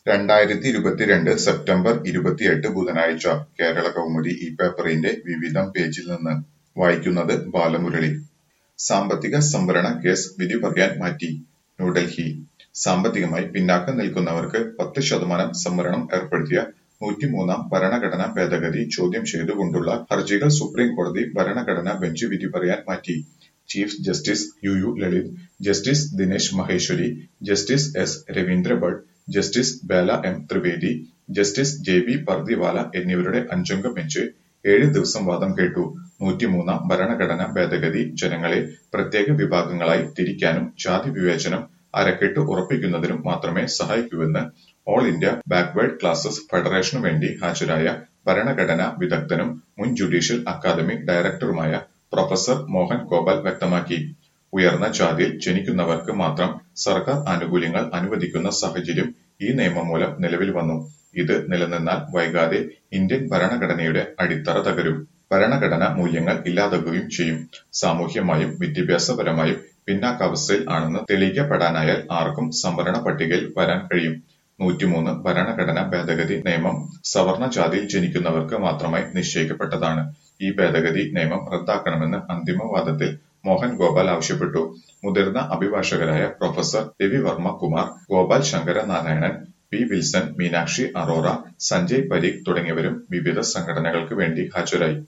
രണ്ടായിരത്തി ഇരുപത്തിരണ്ട് സെപ്റ്റംബർ ഇരുപത്തിയെട്ട് ബുധനാഴ്ച കേരളകൗമുദി ഈ പേപ്പറിന്റെ വിവിധം പേജിൽ നിന്ന് വായിക്കുന്നത് ബാലമുരളി സാമ്പത്തിക സംവരണ കേസ് വിധി പറയാൻ മാറ്റി ന്യൂഡൽഹി സാമ്പത്തികമായി പിന്നാക്കം നിൽക്കുന്നവർക്ക് പത്ത് ശതമാനം സംവരണം ഏർപ്പെടുത്തിയ നൂറ്റിമൂന്നാം ഭരണഘടനാ ഭേദഗതി ചോദ്യം ചെയ്തുകൊണ്ടുള്ള ഹർജികൾ സുപ്രീം കോടതി ഭരണഘടനാ ബെഞ്ച് വിധി പറയാൻ മാറ്റി chief justice U U Lalit justice Dinesh Maheshwari justice S Ravindra Bhat justice Bela M Trivedi justice J B Pardiwala എന്നിവരുടെ അഞ്ചംഗ ബെഞ്ച് ഏഴ് ദിവസം വാദം കേട്ടു നൂറ്റിമൂന്നാം ഭരണഘടനാ ഭേദഗതി ജനങ്ങളെ പ്രത്യേക വിഭാഗങ്ങളായി തിരിക്കാനും ജാതി വിവേചനം അരക്കെട്ട് ഉറപ്പിക്കുന്നതിനും മാത്രമേ സഹായിക്കൂവെന്ന് ഓൾ ഇന്ത്യ ബാക്ക്വേർഡ് ക്ലാസസ് ഫെഡറേഷനു വേണ്ടി ഹാജരായ ഭരണഘടനാ വിദഗ്ധനും മുൻ ജുഡീഷ്യൽ അക്കാദമി ഡയറക്ടറുമായ പ്രൊഫസർ മോഹൻ ഗോപാൽ വ്യക്തമാക്കി ഉയർന്ന ജാതിയിൽ ജനിക്കുന്നവർക്ക് മാത്രം സർക്കാർ ആനുകൂല്യങ്ങൾ അനുവദിക്കുന്ന സാഹചര്യം ഈ നിയമം മൂലം നിലവിൽ വന്നു ഇത് നിലനിന്നാൽ വൈകാതെ ഇന്ത്യൻ ഭരണഘടനയുടെ അടിത്തറ തകരും ഭരണഘടനാ മൂല്യങ്ങൾ ഇല്ലാതാകുകയും ചെയ്യും സാമൂഹ്യമായും വിദ്യാഭ്യാസപരമായും പിന്നാക്കാവസ്ഥയിൽ ആണെന്ന് തെളിയിക്കപ്പെടാനായാൽ ആർക്കും സംവരണ പട്ടികയിൽ വരാൻ കഴിയും നൂറ്റിമൂന്ന് ഭരണഘടനാ ഭേദഗതി നിയമം സവർണ ജാതിയിൽ ജനിക്കുന്നവർക്ക് മാത്രമായി നിശ്ചയിക്കപ്പെട്ടതാണ് ഈ ഭേദഗതി നിയമം റദ്ദാക്കണമെന്ന് അന്തിമവാദത്തിൽ മോഹൻ ഗോപാൽ ആവശ്യപ്പെട്ടു മുതിർന്ന അഭിഭാഷകരായ professor Ravivarma Kumar Gopal Sankaranarayanan P Wilson Meenakshi Arora Sanjay Parikh തുടങ്ങിയവരും വിവിധ സംഘടനകൾക്ക് വേണ്ടി ഹാജരായി